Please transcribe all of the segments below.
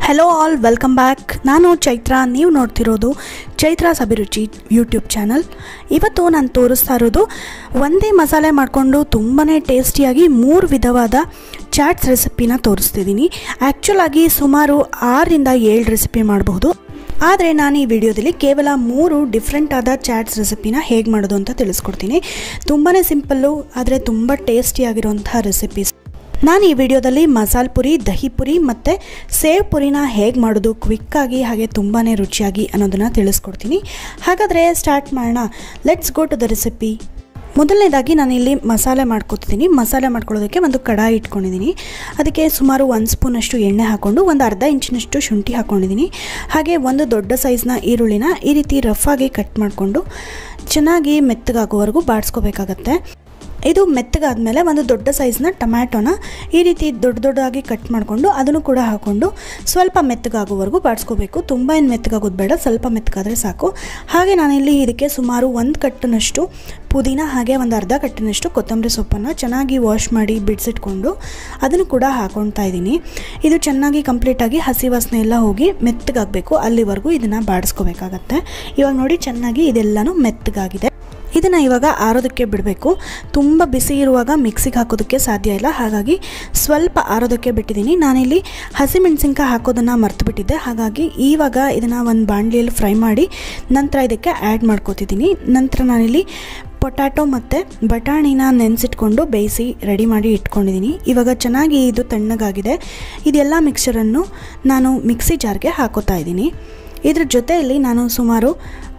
hello all welcome back ನಾನು ಚೈತ್ರ ನೀವು ನೋಡ್ತಿರೋದು ಚೈತ್ರಾಸ್ ಅಭಿರುಚಿ ಯೂಟ್ಯೂಬ್ ಚಾನಲ್ ಇವತ್ತು ನಾನು ತೋರಿಸ್ತಾ ಇರೋದು ಒಂದೇ ಮಸಾಲೆ ಮಾಡಿಕೊಂಡು ತುಂಬಾ ಟೇಸ್ಟಿಯಾಗಿ ಮೂರು ವಿಧವಾದ ಚಾಟ್ಸ್ ರೆಸಿಪಿನ ತೋರಿಸ್ತಿದ್ದೀನಿ ಆ್ಯಕ್ಚುಲ್ ಆಗಿ ಸುಮಾರು ಆರರಿಂದ ಏಳು ರೆಸಿಪಿ ಮಾಡಬಹುದು ಆದರೆ ನಾನು ಈ ವಿಡಿಯೋದಲ್ಲಿ ಕೇವಲ ಮೂರು ಡಿಫ್ರೆಂಟ್ ಆದ ಚಾಟ್ಸ್ ರೆಸಿಪಿನ ಹೇಗೆ ಮಾಡೋದು ಅಂತ ತಿಳಿಸ್ಕೊಡ್ತೀನಿ ತುಂಬಾ ಸಿಂಪಲ್ಲು ಆದರೆ ತುಂಬ ಟೇಸ್ಟಿಯಾಗಿರುವಂಥ ರೆಸಿಪೀಸ್ ನಾನು ಈ ವಿಡಿಯೋದಲ್ಲಿ ಮಸಾಲೆ ಪುರಿ ದಹಿ ಪುರಿ ಮತ್ತು ಸೇವ್ ಪುರಿನ ಹೇಗೆ ಮಾಡೋದು ಕ್ವಿಕ್ಕಾಗಿ ಹಾಗೆ ತುಂಬಾ ರುಚಿಯಾಗಿ ಅನ್ನೋದನ್ನು ತಿಳಿಸ್ಕೊಡ್ತೀನಿ ಹಾಗಾದರೆ ಸ್ಟಾರ್ಟ್ ಮಾಡೋಣ let's go to the recipe ಮೊದಲನೇದಾಗಿ ನಾನಿಲ್ಲಿ ಮಸಾಲೆ ಮಾಡ್ಕೊತಿದ್ದೀನಿ ಮಸಾಲೆ ಮಾಡ್ಕೊಳ್ಳೋದಕ್ಕೆ ಒಂದು ಕಡಾಯಿ ಇಟ್ಕೊಂಡಿದ್ದೀನಿ ಅದಕ್ಕೆ ಸುಮಾರು ಒಂದು ಸ್ಪೂನಷ್ಟು ಎಣ್ಣೆ ಹಾಕ್ಕೊಂಡು ಒಂದು ಅರ್ಧ ಇಂಚಿನಷ್ಟು ಶುಂಠಿ ಹಾಕ್ಕೊಂಡಿದ್ದೀನಿ ಹಾಗೆ ಒಂದು ದೊಡ್ಡ ಸೈಜ್ನ ಈರುಳ್ಳಿನ ಈ ರೀತಿ ರಫಾಗಿ ಕಟ್ ಮಾಡಿಕೊಂಡು ಚೆನ್ನಾಗಿ ಮೆತ್ತಗಾಗೋವರೆಗೂ ಬಾಡಿಸ್ಕೋಬೇಕಾಗತ್ತೆ ಇದು ಮೆತ್ತಗಾದ್ಮೇಲೆ ಒಂದು ದೊಡ್ಡ ಸೈಜ್ನ ಟೊಮ್ಯಾಟೊನ ಈ ರೀತಿ ದೊಡ್ಡ ದೊಡ್ಡದಾಗಿ ಕಟ್ ಮಾಡಿಕೊಂಡು ಅದನ್ನು ಕೂಡ ಹಾಕ್ಕೊಂಡು ಸ್ವಲ್ಪ ಮೆತ್ತಗಾಗೋವರೆಗೂ ಬಾಡಿಸ್ಕೋಬೇಕು ತುಂಬ ಏನು ಮೆತ್ತಗಾಗೋದು ಬೇಡ ಸ್ವಲ್ಪ ಮೆತ್ತಗಾದರೆ ಸಾಕು ಹಾಗೆ ನಾನಿಲ್ಲಿ ಇದಕ್ಕೆ ಸುಮಾರು ಒಂದು ಕಟ್ಟಿನಷ್ಟು ಪುದೀನ ಹಾಗೆ ಒಂದು ಅರ್ಧ ಕಟ್ಟಿನಷ್ಟು ಕೊತ್ತಂಬರಿ ಸೊಪ್ಪನ್ನು ಚೆನ್ನಾಗಿ ವಾಶ್ ಮಾಡಿ ಬಿಡಿಸಿಟ್ಕೊಂಡು ಅದನ್ನು ಕೂಡ ಹಾಕೊಳ್ತಾ ಇದ್ದೀನಿ ಇದು ಚೆನ್ನಾಗಿ ಕಂಪ್ಲೀಟಾಗಿ ಹಸಿ ವಾಸನೆ ಎಲ್ಲ ಹೋಗಿ ಮೆತ್ತಗಾಗಬೇಕು ಅಲ್ಲಿವರೆಗೂ ಇದನ್ನು ಬಾಡಿಸ್ಕೋಬೇಕಾಗತ್ತೆ ಇವಾಗ ನೋಡಿ ಚೆನ್ನಾಗಿ ಇದೆಲ್ಲನೂ ಮೆತ್ತಗಾಗಿದೆ ಇದನ್ನು ಇವಾಗ ಆರೋದಕ್ಕೆ ಬಿಡಬೇಕು ತುಂಬ ಬಿಸಿ ಇರುವಾಗ ಮಿಕ್ಸಿಗೆ ಹಾಕೋದಕ್ಕೆ ಸಾಧ್ಯ ಇಲ್ಲ ಹಾಗಾಗಿ ಸ್ವಲ್ಪ ಆರೋದಕ್ಕೆ ಬಿಟ್ಟಿದ್ದೀನಿ ನಾನಿಲ್ಲಿ ಹಸಿಮೆಣಸಿನ್ಕಾಯಿ ಹಾಕೋದನ್ನು ಮರ್ತು ಬಿಟ್ಟಿದ್ದೆ ಹಾಗಾಗಿ ಇವಾಗ ಇದನ್ನು ಒಂದು ಬಾಣಲಿಯಲ್ಲಿ ಫ್ರೈ ಮಾಡಿ ನಂತರ ಇದಕ್ಕೆ ಆ್ಯಡ್ ಮಾಡ್ಕೋತಿದ್ದೀನಿ ನಂತರ ನಾನಿಲ್ಲಿ ಪೊಟ್ಯಾಟೊ ಮತ್ತು ಬಟಾಣಿನ ನೆನೆಸಿಟ್ಕೊಂಡು ಬೇಯಿಸಿ ರೆಡಿ ಮಾಡಿ ಇಟ್ಕೊಂಡಿದ್ದೀನಿ ಇವಾಗ ಚೆನ್ನಾಗಿ ಇದು ತಣ್ಣಗಾಗಿದೆ ಇದೆಲ್ಲ ಮಿಕ್ಸರನ್ನು ನಾನು ಮಿಕ್ಸಿ ಜಾರ್ಗೆ ಹಾಕೋತಾ ಇದ್ದೀನಿ ಇದ್ರ ಜೊತೆಯಲ್ಲಿ ನಾನು ಸುಮಾರು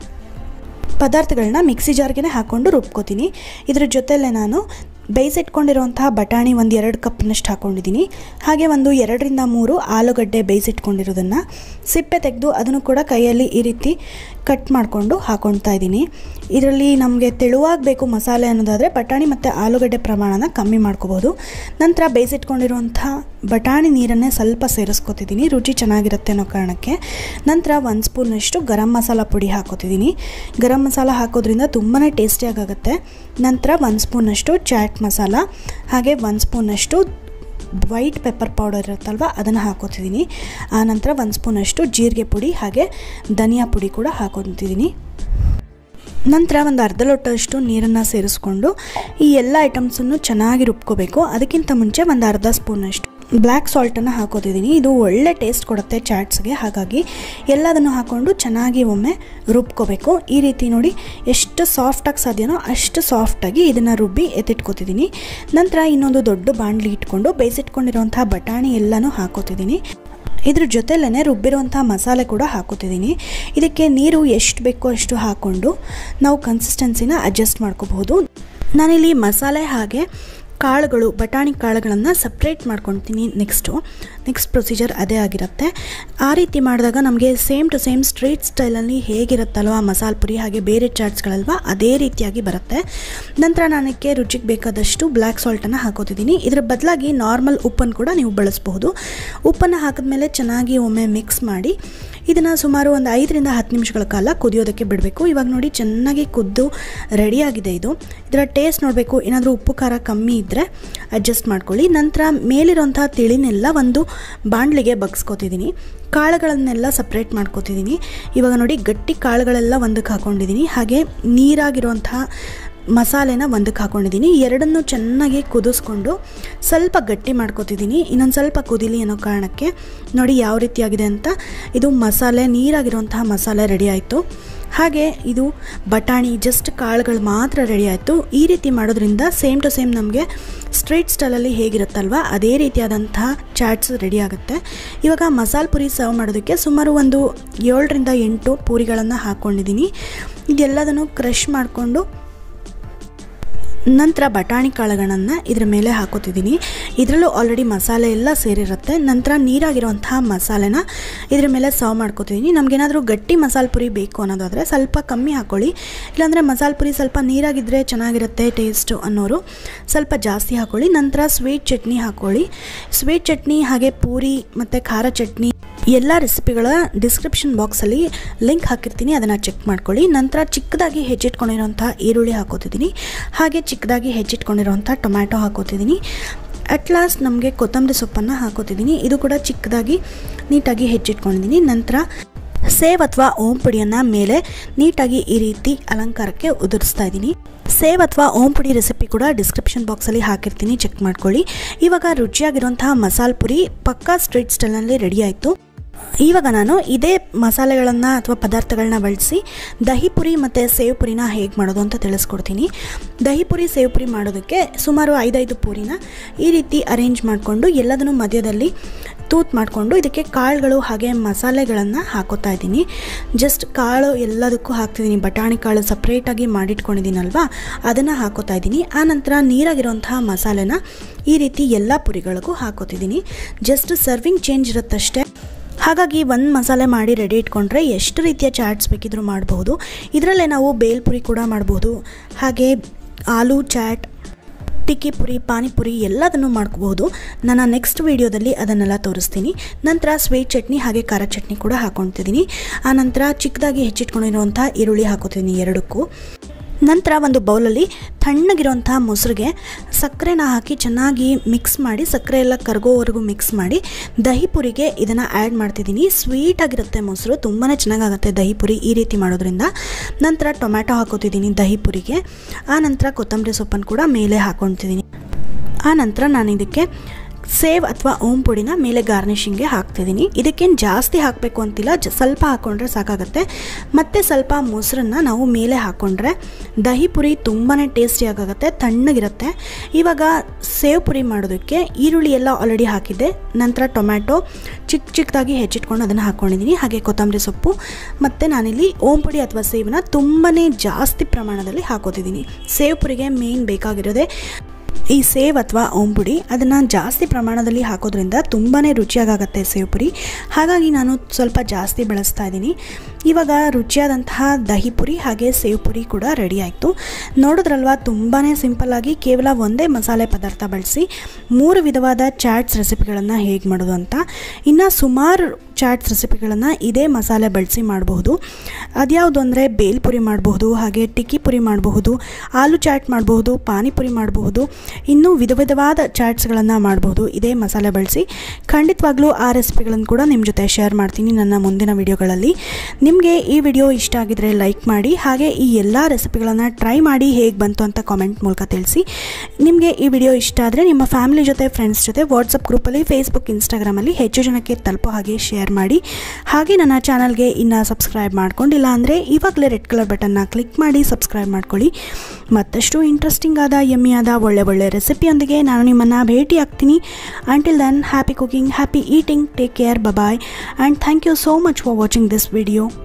ಪದಾರ್ಥಗಳನ್ನ ಮಿಕ್ಸಿ ಜಾರ್ಗೆ ಹಾಕ್ಕೊಂಡು ರುಬ್ಕೋತೀನಿ ಇದ್ರ ಜೊತೆಯಲ್ಲೇ ನಾನು ಬೇಯಿಸಿಟ್ಕೊಂಡಿರುವಂತಹ ಬಟಾಣಿ ಒಂದು ಎರಡು ಕಪ್ನಷ್ಟು ಹಾಕ್ಕೊಂಡಿದ್ದೀನಿ ಹಾಗೆ ಒಂದು ಎರಡರಿಂದ ಮೂರು ಆಲೂಗಡ್ಡೆ ಬೇಯಿಸಿಟ್ಕೊಂಡಿರೋದನ್ನು ಸಿಪ್ಪೆ ತೆಗೆದು ಅದನ್ನು ಕೂಡ ಕೈಯಲ್ಲಿ ಈ ರೀತಿ ಕಟ್ ಮಾಡಿಕೊಂಡು ಹಾಕ್ಕೊಳ್ತಾ ಇದ್ದೀನಿ ಇದರಲ್ಲಿ ನಮಗೆ ತೆಳುವಾಗಬೇಕು ಮಸಾಲೆ ಅನ್ನೋದಾದರೆ ಬಟಾಣಿ ಮತ್ತು ಆಲೂಗಡ್ಡೆ ಪ್ರಮಾಣನ ಕಮ್ಮಿ ಮಾಡ್ಕೋಬೋದು ನಂತರ ಬೇಯಿಸಿಟ್ಕೊಂಡಿರುವಂಥ ಬಟಾಣಿ ನೀರನ್ನೇ ಸ್ವಲ್ಪ ಸೇರಿಸ್ಕೊತಿದ್ದೀನಿ ರುಚಿ ಚೆನ್ನಾಗಿರುತ್ತೆ ಅನ್ನೋ ಕಾರಣಕ್ಕೆ ನಂತರ ಒಂದು ಸ್ಪೂನಷ್ಟು ಗರಂ ಮಸಾಲ ಪುಡಿ ಹಾಕೋತಿದ್ದೀನಿ ಗರಂ ಮಸಾಲ ಹಾಕೋದ್ರಿಂದ ತುಂಬಾ ಟೇಸ್ಟಿಯಾಗುತ್ತೆ ನಂತರ ಒಂದು ಸ್ಪೂನಷ್ಟು ಚಾಟ್ ಮಸಾಲ ಹಾಗೆ ಒಂದು ಸ್ಪೂನಷ್ಟು ವೈಟ್ ಪೆಪ್ಪರ್ ಪೌಡರ್ ಇರುತ್ತಲ್ವ ಅದನ್ನು ಹಾಕೋತಿದ್ದೀನಿ ಆನಂತರ ಒಂದು ಸ್ಪೂನಷ್ಟು ಜೀರಿಗೆ ಪುಡಿ ಹಾಗೆ ಧನಿಯಾ ಪುಡಿ ಕೂಡ ಹಾಕೊತಿದ್ದೀನಿ ನಂತರ ಒಂದು ಅರ್ಧ ಲೋಟಷ್ಟು ನೀರನ್ನು ಸೇರಿಸ್ಕೊಂಡು ಈ ಎಲ್ಲ ಐಟಮ್ಸನ್ನು ಚೆನ್ನಾಗಿ ರುಬ್ಕೋಬೇಕು ಅದಕ್ಕಿಂತ ಮುಂಚೆ ಒಂದು ಅರ್ಧ ಸ್ಪೂನಷ್ಟು ಬ್ಲ್ಯಾಕ್ ಸಾಲ್ಟನ್ನು ಹಾಕೋತಿದ್ದೀನಿ ಇದು ಒಳ್ಳೆ ಟೇಸ್ಟ್ ಕೊಡುತ್ತೆ ಚಾಟ್ಸ್ಗೆ ಹಾಗಾಗಿ ಎಲ್ಲದನ್ನು ಹಾಕ್ಕೊಂಡು ಚೆನ್ನಾಗಿ ಒಮ್ಮೆ ರುಬ್ಕೋಬೇಕು ಈ ರೀತಿ ನೋಡಿ ಎಷ್ಟು ಸಾಫ್ಟಾಗಿ ಸಾಧ್ಯನೋ ಅಷ್ಟು ಸಾಫ್ಟಾಗಿ ಇದನ್ನು ರುಬ್ಬಿ ಎತ್ತಿಟ್ಕೋತಿದ್ದೀನಿ ನಂತರ ಇನ್ನೊಂದು ದೊಡ್ಡ ಬಾಣಲಿ ಇಟ್ಕೊಂಡು ಬೇಯಿಸಿಟ್ಕೊಂಡಿರುವಂಥ ಬಟಾಣಿ ಎಲ್ಲನೂ ಹಾಕೋತಿದ್ದೀನಿ ಇದ್ರ ಜೊತೆಲೇ ರುಬ್ಬಿರುವಂಥ ಮಸಾಲೆ ಕೂಡ ಹಾಕೋತಿದ್ದೀನಿ ಇದಕ್ಕೆ ನೀರು ಎಷ್ಟು ಬೇಕೋ ಅಷ್ಟು ಹಾಕ್ಕೊಂಡು ನಾವು ಕನ್ಸಿಸ್ಟೆನ್ಸಿನ ಅಡ್ಜಸ್ಟ್ ಮಾಡ್ಕೋಬಹುದು ನಾನಿಲ್ಲಿ ಮಸಾಲೆ ಹಾಗೆ ಕಾಳುಗಳು ಬಟಾಣಿ ಕಾಳುಗಳನ್ನು ಸಪ್ರೇಟ್ ಮಾಡ್ಕೊತೀನಿ ನೆಕ್ಸ್ಟು ನೆಕ್ಸ್ಟ್ ಪ್ರೊಸೀಜರ್ ಅದೇ ಆಗಿರುತ್ತೆ ಆ ರೀತಿ ಮಾಡಿದಾಗ ನಮಗೆ ಸೇಮ್ ಟು ಸೇಮ್ ಸ್ಟ್ರೀಟ್ ಸ್ಟೈಲಲ್ಲಿ ಹೇಗಿರುತ್ತಲ್ವ ಮಸಾಲೆ ಪುರಿ ಹಾಗೆ ಬೇರೆ ಚಾಟ್ಸ್ಗಳಲ್ವ ಅದೇ ರೀತಿಯಾಗಿ ಬರುತ್ತೆ ನಂತರ ನನಗೆ ರುಚಿಗೆ ಬೇಕಾದಷ್ಟು ಬ್ಲ್ಯಾಕ್ ಸಾಲ್ಟನ್ನು ಹಾಕೋತಿದ್ದೀನಿ ಇದರ ಬದಲಾಗಿ ನಾರ್ಮಲ್ ಉಪ್ಪನ್ನು ಕೂಡ ನೀವು ಬಳಸಬಹುದು ಉಪ್ಪನ್ನು ಹಾಕಿದ್ಮೇಲೆ ಚೆನ್ನಾಗಿ ಒಮ್ಮೆ ಮಿಕ್ಸ್ ಮಾಡಿ ಇದನ್ನು ಸುಮಾರು ಒಂದು ಐದರಿಂದ ಹತ್ತು ನಿಮಿಷಗಳ ಕಾಲ ಕುದಿಯೋದಕ್ಕೆ ಬಿಡಬೇಕು ಇವಾಗ ನೋಡಿ ಚೆನ್ನಾಗಿ ಕುದ್ದು ರೆಡಿಯಾಗಿದೆ ಇದು ಇದರ ಟೇಸ್ಟ್ ನೋಡಬೇಕು ಏನಾದರೂ ಉಪ್ಪು ಖಾರ ಕಮ್ಮಿ ಇದ್ದರೆ ಅಡ್ಜಸ್ಟ್ ಮಾಡ್ಕೊಳ್ಳಿ ನಂತರ ಮೇಲಿರೋಂಥ ತಿಳಿನೆಲ್ಲ ಒಂದು ಬಾಣಲಿಗೆ ಬಗ್ಸ್ಕೊತಿದ್ದೀನಿ ಕಾಳುಗಳನ್ನೆಲ್ಲ ಸಪ್ರೇಟ್ ಮಾಡ್ಕೋತಿದ್ದೀನಿ ಇವಾಗ ನೋಡಿ ಗಟ್ಟಿ ಕಾಳುಗಳೆಲ್ಲ ಒಂದಕ್ಕೆ ಹಾಕ್ಕೊಂಡಿದ್ದೀನಿ ಹಾಗೆ ನೀರಾಗಿರುವಂತಹ ಮಸಾಲೆನ ಒಂದಕ್ಕೆ ಹಾಕ್ಕೊಂಡಿದ್ದೀನಿ ಎರಡನ್ನೂ ಚೆನ್ನಾಗಿ ಕುದಿಸ್ಕೊಂಡು ಸ್ವಲ್ಪ ಗಟ್ಟಿ ಮಾಡ್ಕೊತಿದ್ದೀನಿ ಇನ್ನೊಂದು ಸ್ವಲ್ಪ ಕುದಿಲಿ ಅನ್ನೋ ಕಾರಣಕ್ಕೆ ನೋಡಿ ಯಾವ ರೀತಿಯಾಗಿದೆ ಅಂತ ಇದು ಮಸಾಲೆ ನೀರಾಗಿರುವಂತಹ ಮಸಾಲೆ ರೆಡಿ ಆಯಿತು ಹಾಗೆ ಇದು ಬಟಾಣಿ ಜಸ್ಟ್ ಕಾಳುಗಳು ಮಾತ್ರ ರೆಡಿ ಆಯಿತು ಈ ರೀತಿ ಮಾಡೋದ್ರಿಂದ ಸೇಮ್ ಟು ಸೇಮ್ ನಮಗೆ ಸ್ಟ್ರೀಟ್ ಸ್ಟೈಲಲ್ಲಿ ಹೇಗಿರುತ್ತಲ್ವ ಅದೇ ರೀತಿಯಾದಂತಹ ಚಾಟ್ಸ್ ರೆಡಿ ಆಗುತ್ತೆ ಇವಾಗ ಮಸಾಲೆ ಪುರಿ ಸರ್ವ್ ಮಾಡೋದಕ್ಕೆ ಸುಮಾರು ಒಂದು ಏಳರಿಂದ ಎಂಟು ಪೂರಿಗಳನ್ನು ಹಾಕ್ಕೊಂಡಿದ್ದೀನಿ ಇದೆಲ್ಲದನ್ನು ಕ್ರಷ್ ಮಾಡಿಕೊಂಡು ನಂತರ ಬಟಾಣಿ ಕಾಳುಗಳನ್ನು ಇದ್ರ ಮೇಲೆ ಹಾಕೋತಿದ್ದೀನಿ ಇದರಲ್ಲೂ ಆಲ್ರೆಡಿ ಮಸಾಲೆ ಎಲ್ಲ ಸೇರಿರುತ್ತೆ ನಂತರ ನೀರಾಗಿರುವಂತಹ ಮಸಾಲೆನ ಇದ್ರ ಮೇಲೆ ಸರ್ವ್ ಮಾಡ್ಕೋತಿದ್ದೀನಿ ನಮಗೇನಾದರೂ ಗಟ್ಟಿ ಮಸಾಲೆ ಪುರಿ ಬೇಕು ಅನ್ನೋದಾದರೆ ಸ್ವಲ್ಪ ಕಮ್ಮಿ ಹಾಕ್ಕೊಳ್ಳಿ ಇಲ್ಲಾಂದರೆ ಮಸಾಲೆ ಪುರಿ ಸ್ವಲ್ಪ ನೀರಾಗಿದ್ದರೆ ಚೆನ್ನಾಗಿರುತ್ತೆ ಟೇಸ್ಟು ಅನ್ನೋರು ಸ್ವಲ್ಪ ಜಾಸ್ತಿ ಹಾಕ್ಕೊಳ್ಳಿ ನಂತರ ಸ್ವೀಟ್ ಚಟ್ನಿ ಹಾಕ್ಕೊಳ್ಳಿ ಸ್ವೀಟ್ ಚಟ್ನಿ ಹಾಗೆ ಪೂರಿ ಮತ್ತು ಖಾರ ಚಟ್ನಿ ಎಲ್ಲ ರೆಸಿಪಿಗಳ ಡಿಸ್ಕ್ರಿಪ್ಷನ್ ಬಾಕ್ಸಲ್ಲಿ ಲಿಂಕ್ ಹಾಕಿರ್ತೀನಿ ಅದನ್ನು ಚೆಕ್ ಮಾಡ್ಕೊಳ್ಳಿ ನಂತರ ಚಿಕ್ಕದಾಗಿ ಹೆಚ್ಚಿಟ್ಕೊಂಡಿರೋಂಥ ಈರುಳ್ಳಿ ಹಾಕೋತಿದ್ದೀನಿ ಹಾಗೆ ಚಿಕ್ಕದಾಗಿ ಹೆಚ್ಚಿಟ್ಕೊಂಡಿರೋಂಥ ಟೊಮ್ಯಾಟೊ ಹಾಕೋತಿದ್ದೀನಿ ಅಟ್ ಲಾಸ್ಟ್ ನಮಗೆ ಕೊತ್ತಂಬರಿ ಸೊಪ್ಪನ್ನು ಹಾಕೋತಿದ್ದೀನಿ ಇದು ಕೂಡ ಚಿಕ್ಕದಾಗಿ ನೀಟಾಗಿ ಹೆಚ್ಚಿಟ್ಕೊಂಡಿದ್ದೀನಿ ನಂತರ ಸೇವ್ ಅಥವಾ ಓಂ ಪುಡಿಯನ್ನು ಮೇಲೆ ನೀಟಾಗಿ ಈ ರೀತಿ ಅಲಂಕಾರಕ್ಕೆ ಉದುರಿಸ್ತಾ ಇದ್ದೀನಿ ಸೇವ್ ಅಥವಾ ಓಂ ಪುಡಿ ರೆಸಿಪಿ ಕೂಡ ಡಿಸ್ಕ್ರಿಪ್ಷನ್ ಬಾಕ್ಸಲ್ಲಿ ಹಾಕಿರ್ತೀನಿ ಚೆಕ್ ಮಾಡ್ಕೊಳ್ಳಿ ಇವಾಗ ರುಚಿಯಾಗಿರುವಂತಹ ಮಸಾಲೆ ಪುರಿ ಪಕ್ಕಾ ಸ್ಟ್ರೀಟ್ ಸ್ಟೈಲ್ನಲ್ಲಿ ರೆಡಿ ಆಯಿತು ಇವಾಗ ನಾನು ಇದೇ ಮಸಾಲೆಗಳನ್ನು ಅಥವಾ ಪದಾರ್ಥಗಳನ್ನ ಬಳಸಿ ದಹಿ ಪುರಿ ಮತ್ತು ಸೇವ್ ಪುರಿನ ಹೇಗೆ ಮಾಡೋದು ಅಂತ ತಿಳಿಸ್ಕೊಡ್ತೀನಿ ದಹಿ ಪುರಿ ಸೇವ್ ಪುರಿ ಮಾಡೋದಕ್ಕೆ ಸುಮಾರು ಐದೈದು ಪೂರಿನ ಈ ರೀತಿ ಅರೇಂಜ್ ಮಾಡಿಕೊಂಡು ಎಲ್ಲದನ್ನು ಮಧ್ಯದಲ್ಲಿ ತೂತ್ ಮಾಡಿಕೊಂಡು ಇದಕ್ಕೆ ಕಾಳುಗಳು ಹಾಗೆ ಮಸಾಲೆಗಳನ್ನು ಹಾಕೋತಾ ಇದ್ದೀನಿ ಜಸ್ಟ್ ಕಾಳು ಎಲ್ಲದಕ್ಕೂ ಹಾಕ್ತಿದ್ದೀನಿ ಬಟಾಣಿ ಕಾಳು ಸಪ್ರೇಟಾಗಿ ಮಾಡಿಟ್ಕೊಂಡಿದ್ದೀನಲ್ವಾ ಅದನ್ನು ಹಾಕೋತಾ ಇದ್ದೀನಿ ಆನಂತರ ನೀರಾಗಿರುವಂತಹ ಮಸಾಲೆನ ಈ ರೀತಿ ಎಲ್ಲ ಪುರಿಗಳಿಗೂ ಹಾಕೋತಿದ್ದೀನಿ ಜಸ್ಟ್ ಸರ್ವಿಂಗ್ ಚೇಂಜ್ ಇರುತ್ತಷ್ಟೇ ಹಾಗಾಗಿ ಒಂದು ಮಸಾಲೆ ಮಾಡಿ ರೆಡಿ ಇಟ್ಕೊಂಡ್ರೆ ಎಷ್ಟು ರೀತಿಯ ಚಾಟ್ಸ್ ಬೇಕಿದ್ರೂ ಮಾಡಬಹುದು ಇದರಲ್ಲೇ ನಾವು ಬೇಲ್ಪುರಿ ಕೂಡ ಮಾಡಬಹುದು ಹಾಗೆ ಆಲೂ ಚಾಟ್ ಟಿಕ್ಕಿ ಪುರಿ ಪಾನಿಪುರಿ ಎಲ್ಲದನ್ನು ಮಾಡ್ಕೋಬಹುದು ನನ್ನ ನೆಕ್ಸ್ಟ್ ವೀಡಿಯೋದಲ್ಲಿ ಅದನ್ನೆಲ್ಲ ತೋರಿಸ್ತೀನಿ ನಂತರ ಸ್ವೀಟ್ ಚಟ್ನಿ ಹಾಗೆ ಖಾರ ಚಟ್ನಿ ಕೂಡ ಹಾಕೊತಿದ್ದೀನಿ ಆನಂತರ ಚಿಕ್ಕದಾಗಿ ಹೆಚ್ಚಿಟ್ಕೊಂಡಿರುವಂಥ ಈರುಳ್ಳಿ ಹಾಕೋತಿದ್ದೀನಿ ಎರಡಕ್ಕೂ ನಂತರ ಒಂದು ಬೌಲಲ್ಲಿ ತಣ್ಣಗಿರುವಂಥ ಮೊಸರಿಗೆ ಸಕ್ಕರೆನ ಹಾಕಿ ಚೆನ್ನಾಗಿ ಮಿಕ್ಸ್ ಮಾಡಿ ಸಕ್ಕರೆ ಎಲ್ಲ ಕರಗೋವರೆಗೂ ಮಿಕ್ಸ್ ಮಾಡಿ ದಹಿ ಪುರಿಗೆ ಇದನ್ನು ಆ್ಯಡ್ ಮಾಡ್ತಿದ್ದೀನಿ ಸ್ವೀಟಾಗಿರುತ್ತೆ ಮೊಸರು ತುಂಬಾ ಚೆನ್ನಾಗಾಗುತ್ತೆ ದಹಿ ಪುರಿ ಈ ರೀತಿ ಮಾಡೋದ್ರಿಂದ ನಂತರ ಟೊಮ್ಯಾಟೊ ಹಾಕೋತಿದ್ದೀನಿ ದಹಿ ಪುರಿಗೆ ಆ ನಂತರ ಕೊತ್ತಂಬರಿ ಸೊಪ್ಪನ್ನು ಕೂಡ ಮೇಲೆ ಹಾಕೊತಿದ್ದೀನಿ ಆ ನಂತರ ನಾನು ಇದಕ್ಕೆ ಸೇವ್ ಅಥವಾ ಓಂ ಪುಡಿನ ಮೇಲೆ ಗಾರ್ನಿಷಿಂಗ್ಗೆ ಹಾಕ್ತಿದ್ದೀನಿ ಇದಕ್ಕೇನು ಜಾಸ್ತಿ ಹಾಕಬೇಕು ಅಂತಿಲ್ಲ ಜ ಸ್ವಲ್ಪ ಹಾಕ್ಕೊಂಡ್ರೆ ಸಾಕಾಗುತ್ತೆ ಮತ್ತು ಸ್ವಲ್ಪ ಮೊಸರನ್ನ ನಾವು ಮೇಲೆ ಹಾಕ್ಕೊಂಡ್ರೆ ದಹಿ ಪುರಿ ತುಂಬಾ ಟೇಸ್ಟಿಯಾಗುತ್ತೆ ತಣ್ಣಗಿರುತ್ತೆ ಇವಾಗ ಸೇವ್ ಪುರಿ ಮಾಡೋದಕ್ಕೆ ಈರುಳ್ಳಿ ಎಲ್ಲ ಆಲ್ರೆಡಿ ಹಾಕಿದ್ದೆ ನಂತರ ಟೊಮ್ಯಾಟೊ ಚಿಕ್ಕ ಚಿಕ್ಕದಾಗಿ ಹೆಚ್ಚಿಟ್ಕೊಂಡು ಅದನ್ನು ಹಾಕ್ಕೊಂಡಿದ್ದೀನಿ ಹಾಗೆ ಕೊತ್ತಂಬರಿ ಸೊಪ್ಪು ಮತ್ತು ನಾನಿಲ್ಲಿ ಓಂ ಪುಡಿ ಅಥವಾ ಸೇವನ್ನ ತುಂಬಾ ಜಾಸ್ತಿ ಪ್ರಮಾಣದಲ್ಲಿ ಹಾಕೋತಿದ್ದೀನಿ ಸೇವ್ ಪುರಿಗೆ ಮೇನ್ ಬೇಕಾಗಿರೋದೇ ಈ ಸೇವ್ ಅಥವಾ ಓಂಪುಡಿ ಅದನ್ನು ಜಾಸ್ತಿ ಪ್ರಮಾಣದಲ್ಲಿ ಹಾಕೋದ್ರಿಂದ ತುಂಬಾ ರುಚಿಯಾಗತ್ತೆ ಸೇವ್ ಪುರಿ ಹಾಗಾಗಿ ನಾನು ಸ್ವಲ್ಪ ಜಾಸ್ತಿ ಬಳಸ್ತಾ ಇದ್ದೀನಿ ಇವಾಗ ರುಚಿಯಾದಂತಹ ದಹಿ ಪುರಿ ಹಾಗೆ ಸೇವ್ ಪುರಿ ಕೂಡ ರೆಡಿ ಆಯಿತು ನೋಡಿದ್ರಲ್ವ ತುಂಬಾ ಸಿಂಪಲ್ಲಾಗಿ ಕೇವಲ ಒಂದೇ ಮಸಾಲೆ ಪದಾರ್ಥ ಬಳಸಿ ಮೂರು ವಿಧವಾದ ಚಾಟ್ಸ್ ರೆಸಿಪಿಗಳನ್ನು ಹೇಗೆ ಮಾಡೋದು ಅಂತ ಇನ್ನು ಸುಮಾರು ಚಾಟ್ಸ್ ರೆಸಿಪಿಗಳನ್ನು ಇದೇ ಮಸಾಲೆ ಬಳಸಿ ಮಾಡಬಹುದು ಅದ್ಯಾವುದು ಅಂದರೆ ಬೇಲ್ಪುರಿ ಮಾಡಬಹುದು ಹಾಗೆ ಟಿಕ್ಕಿ ಪುರಿ ಮಾಡಬಹುದು ಆಲೂ ಚಾಟ್ ಮಾಡಬಹುದು ಪಾನಿಪುರಿ ಮಾಡಬಹುದು ಇನ್ನೂ ವಿಧ ವಿಧವಾದ ಚಾಟ್ಸ್ಗಳನ್ನು ಮಾಡಬಹುದು ಇದೇ ಮಸಾಲೆ ಬಳಸಿ ಖಂಡಿತವಾಗ್ಲೂ ಆ ರೆಸಿಪಿಗಳನ್ನು ಕೂಡ ನಿಮ್ಮ ಜೊತೆ ಶೇರ್ ಮಾಡ್ತೀನಿ ನನ್ನ ಮುಂದಿನ ವಿಡಿಯೋಗಳಲ್ಲಿ ನಿಮಗೆ ಈ ವಿಡಿಯೋ ಇಷ್ಟ ಆಗಿದರೆ ಲೈಕ್ ಮಾಡಿ ಹಾಗೆ ಈ ಎಲ್ಲ ರೆಸಿಪಿಗಳನ್ನು ಟ್ರೈ ಮಾಡಿ ಹೇಗೆ ಬಂತು ಅಂತ ಕಾಮೆಂಟ್ ಮೂಲಕ ತಿಳಿಸಿ ನಿಮಗೆ ಈ ವಿಡಿಯೋ ಇಷ್ಟ ಆದರೆ ನಿಮ್ಮ ಫ್ಯಾಮಿಲಿ ಜೊತೆ ಫ್ರೆಂಡ್ಸ್ ಜೊತೆ ವಾಟ್ಸಪ್ ಗ್ರೂಪಲ್ಲಿ ಫೇಸ್ಬುಕ್ ಇನ್ಸ್ಟಾಗ್ರಾಮಲ್ಲಿ ಹೆಚ್ಚು ಜನಕ್ಕೆ ತಲುಪೋ ಹಾಗೆ ಶೇರ್ ಮಾಡಿ ಹಾಗೆ ನನ್ನ ಚಾನಲ್ಗೆ ಇನ್ನು ಸಬ್ಸ್ಕ್ರೈಬ್ ಮಾಡ್ಕೊಂಡಿಲ್ಲ ಅಂದರೆ ಇವಾಗಲೇ ರೆಡ್ ಕಲರ್ ಬಟನ್ನ ಕ್ಲಿಕ್ ಮಾಡಿ ಸಬ್ಸ್ಕ್ರೈಬ್ ಮಾಡ್ಕೊಳ್ಳಿ ಮತ್ತಷ್ಟು ಇಂಟ್ರೆಸ್ಟಿಂಗ್ ಆದ ಯಮ್ಮಿಯಾದ ಒಳ್ಳೆ ಒಳ್ಳೆ ರೆಸಿಪಿಯೊಂದಿಗೆ ನಾನು ನಿಮ್ಮನ್ನು ಭೇಟಿ ಆಗ್ತೀನಿ until then happy cooking happy eating take care bye bye and thank you so much for watching this video